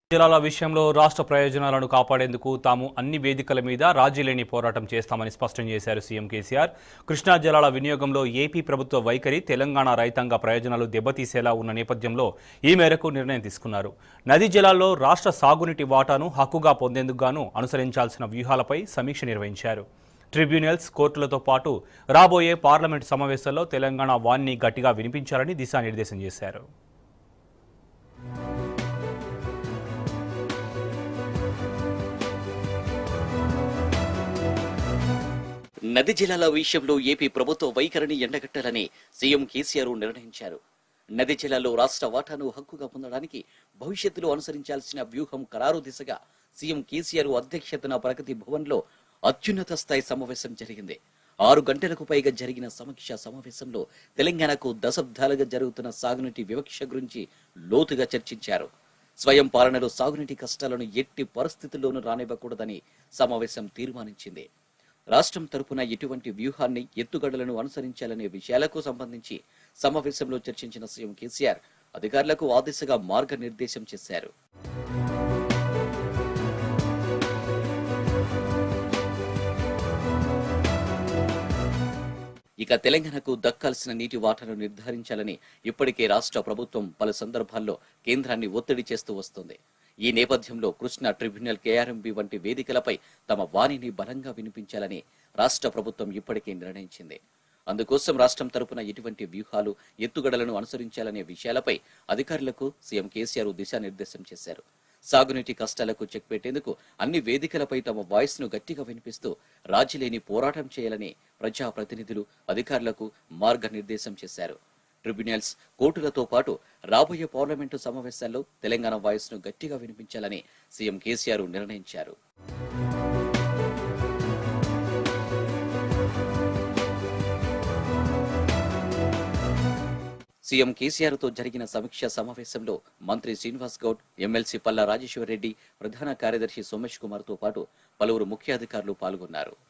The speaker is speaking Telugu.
జిల్లాల విషయంలో రాష్ట్ర ప్రయోజనాలను కాపాడేందుకు తాము అన్ని వేదికల మీద రాజీ లేని పోరాటం చేస్తామని స్పష్టం చేశారు సీఎం కేసీఆర్ కృష్ణా జలాల వినియోగంలో ఏపీ ప్రభుత్వ వైఖరి తెలంగాణ రైతాంగ ప్రయోజనాలు దెబ్బతీసేలా ఉన్న నేపథ్యంలో ఈ మేరకు నిర్ణయం తీసుకున్నారు నదీ జలాల్లో రాష్ట్ర సాగునీటి వాటాను హక్కుగా పొందేందుకు గాను అనుసరించాల్సిన వ్యూహాలపై సమీక్ష నిర్వహించారు ట్రిబ్యునల్స్ కోర్టులతో పాటు రాబోయే పార్లమెంటు సమావేశాల్లో తెలంగాణ వాణ్ణి గట్టిగా వినిపించాలని దిశానిర్దేశం చేశారు నది జలాల విషయంలో ఏపీ ప్రభుత్వ వైఖరిని ఎండగట్టాలని సీఎం కేసీఆర్ నిర్ణయించారు నది జలాల్లో రాష్ట్ర వాటాను హక్కుగా పొందడానికి భవిష్యత్తులో అనుసరించాల్సిన వ్యూహం ఖరారు దిశగా సీఎం కేసీఆర్ అధ్యక్షతన ప్రగతి భవన్లో అత్యున్నత స్థాయి సమావేశం జరిగింది ఆరు గంటలకు పైగా జరిగిన సమీక్ష సమావేశంలో తెలంగాణకు దశాబ్దాలుగా జరుగుతున్న సాగునీటి వివక్ష గురించి లోతుగా చర్చించారు స్వయం పాలనలో సాగునీటి కష్టాలను ఎట్టి పరిస్థితుల్లోనూ రానివ్వకూడదని సమావేశం తీర్మానించింది రాష్ట్రం తరపున ఎటువంటి వ్యూహాన్ని ఎత్తుగడలను అనుసరించాలనే విషయాలకు సంబంధించి సమావేశంలో చర్చించిన సీఎం కేసీఆర్ అధికారులకు ఆ దిశగా మార్గనిర్దేశం చేశారు ఇక తెలంగాణకు దక్కాల్సిన నీటి వాటాను నిర్ధారించాలని ఇప్పటికే రాష్ట్ర ప్రభుత్వం పలు సందర్భాల్లో కేంద్రాన్ని ఒత్తిడి చేస్తూ వస్తోంది ఈ నేపథ్యంలో కృష్ణా ట్రిబ్యునల్ కేఆర్ఎంబి వంటి వేదికలపై తమ వాణిని బలంగా వినిపించాలని రాష్ట్ర ప్రభుత్వం ఇప్పటికే నిర్ణయించింది అందుకోసం రాష్ట్రం తరపున ఎటువంటి వ్యూహాలు ఎత్తుగడలను అనుసరించాలనే విషయాలపై అధికారులకు సీఎం కేసీఆర్ దిశానిర్దేశం చేశారు సాగునీటి కష్టాలకు చెక్ పెట్టేందుకు అన్ని వేదికలపై తమ వాయిస్ ను గట్టిగా వినిపిస్తూ రాజీలేని పోరాటం చేయాలని ప్రజాప్రతినిధులు అధికారులకు మార్గనిర్దేశం చేశారు ట్రిబ్యునల్స్ కోర్టులతో పాటు రాబోయే పార్లమెంటు సమావేశాల్లో తెలంగాణ వాయిస్ ను గట్టిగా వినిపించాలని సీఎం కేసీఆర్ నిర్ణయించారు సీఎం కేసీఆర్ తో జరిగిన సమీక్ష సమావేశంలో మంత్రి శ్రీనివాస్ గౌడ్ ఎమ్మెల్సీ పల్లా రాజేశ్వర్ రెడ్డి ప్రధాన కార్యదర్శి సోమేష్ కుమార్ తో పాటు పలువురు ముఖ్య అధికారులు పాల్గొన్నారు